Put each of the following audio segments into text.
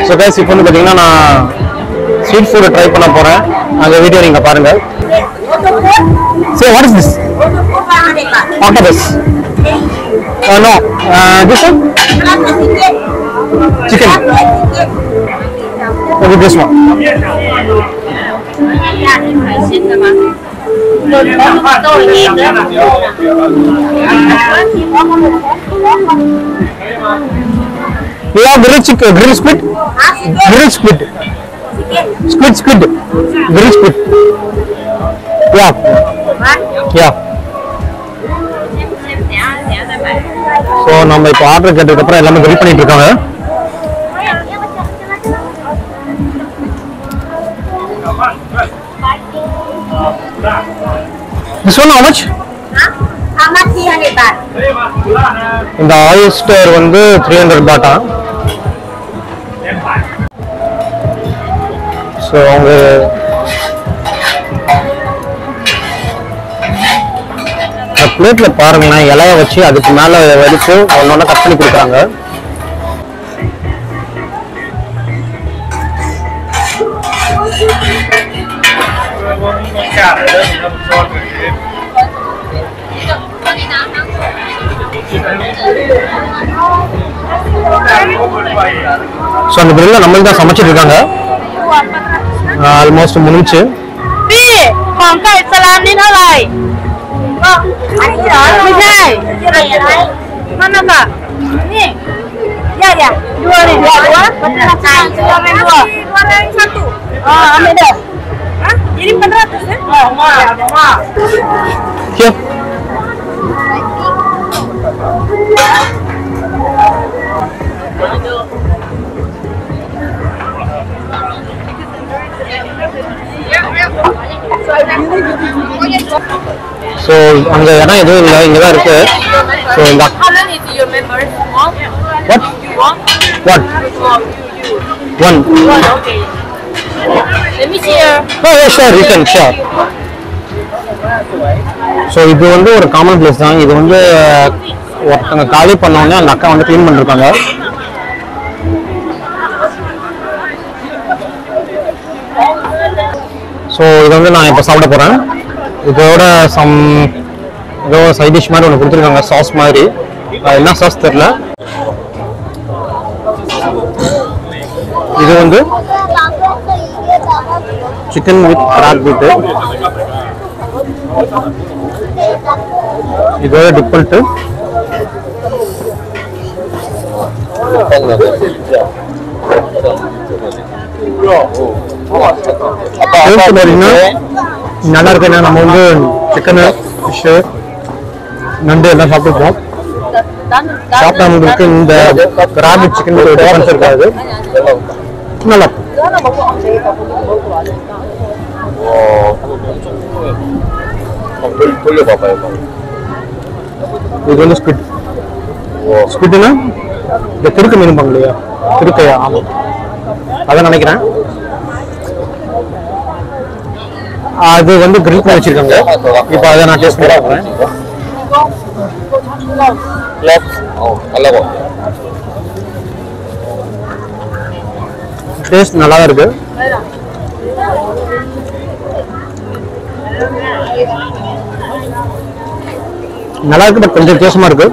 So guys இப்போ வந்து பார்த்தீங்கன்னா நான் ஸ்ட்ரீட் ஃபுட்டை ட்ரை பண்ண போகிறேன் அந்த வீடியோ நீங்கள் பாருங்கள் சரி what is this octopus no this one chicken okay this one 海鲜的吗？都有盐的。 We have grilled chicken, grilled squid, grilled squid, squid, squid, grilled squid. Yeah, yeah. So நம்ம இப்போ ஆர்டர் கேட்டதுக்கப்புறம் எல்லாமே ரெடி பண்ணிட்டு இருக்காங்க This one how much? How much 300 baht? இந்த oyster வந்து three hundred பாட்டா so அவங்க பிளேட்ல பாருங்களேன் இலைய வச்சு அதுக்கு மேல வடிச்சு ஒன்னொன்னு கட் பண்ணி கொடுக்குறாங்க ஸோ அந்த பிரில்ல நம்மளுக்கு தான் சமைச்சிட்டு இருக்காங்க ஆல்மோஸ்ட் முடிஞ்சு พี่ของไก่สลามนี่เท่าไหร่อันนี้เหรอไม่ใช่ไก่อะไรนั่นน่ะค่ะนี่ Ya ya. dua nih dua dua Betul kan? dua main dua Dua yang satu. ah ambil dah Hah? Jadi 400 ya? oh mah mah Here. So அங்க இடம் எதுவும் இல்லை இங்க தான் இருக்கு ஸோ இந்த how long is your members one what one what one one okay let me see here oh sure you can sure so இது வந்து ஒரு காமன் பிளேஸ் தான் இது வந்து ஒருத்தங்க காலி பண்ணோடனே அந்த அக்கா வந்து க்ளீன் பண்ணிருக்காங்க ஸோ இது வந்து நான் இப்போ சாப்பிட போகிறேன் இதோட சம் ஏதோ சைட் டிஷ் மாதிரி ஒன்று கொடுத்துருக்காங்க சாஸ் மாதிரி அது என்ன சாஸ் தெரில இது வந்து சிக்கன் வித் கிராப் பீட்டு இதோட டிப் பண்ணிட்டு Taste பாத்தீங்கன்னா நல்லா இருக்கு ஏன்னா நம்ம வந்து சிக்கனு ஃபிஷ்ஷு நண்டு எல்லாம் சாப்பிட்டுருப்போம் சாப்பிட்டா நம்மளுக்கு இந்த கிராபிட் சிக்கன் ஒரு டிஃபரன்ஸ் இருக்காது நல்லா இருக்கும். 돌, 돌려봐봐요. இது வந்து ஸ்குவிட் ஸ்குவிட்னா இந்த திருக்க மீன் இல்லையா திருக்கையா ஆமாம் அதான் நினைக்கிறேன் அது வந்து கிரில் பண்ணி வச்சிருக்காங்க இப்போ அதை நான் டேஸ்ட் பண்ண போறேன் 플렉? 어, 달라고. டேஸ்ட் நல்லா தான் இருக்கு நல்லா இருக்கு பட் கொஞ்சம் வித்தியாசமா இருக்கு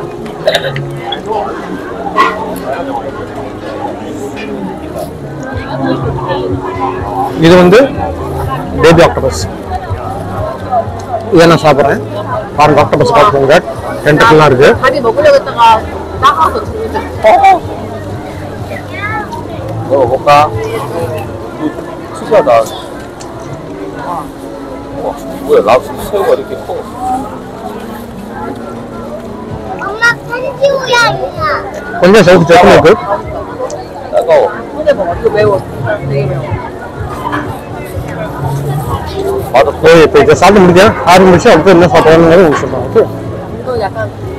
இது வந்து பேபி ஆக்டோபஸ் இதை நான் சாப்பிட்றேன் பாருங்க ஆக்டோபஸ் பார்த்துக்கோங்க டென்டர்லாம் இருக்கு 밥이 먹으려고 했다가 나가서 죽는다 먹어볼까? 특이하다. 와, 뭐야, 랍스터 새우가 이렇게 커. 엄마 편지우야 이야. கொஞ்சம் சவுக்கு சத்தம் இருக்கு 따가워. 근데 먹어 이거 매워 되게 매워 맛없어. ஓ இப்போ இதை சாப்பிட்டு முடிஞ்சா ஆறு நிமிஷம் அடுத்து என்ன சாப்பிடணுங்கிறது உங்களுக்கு சொல்லுவாங்க 이거 약간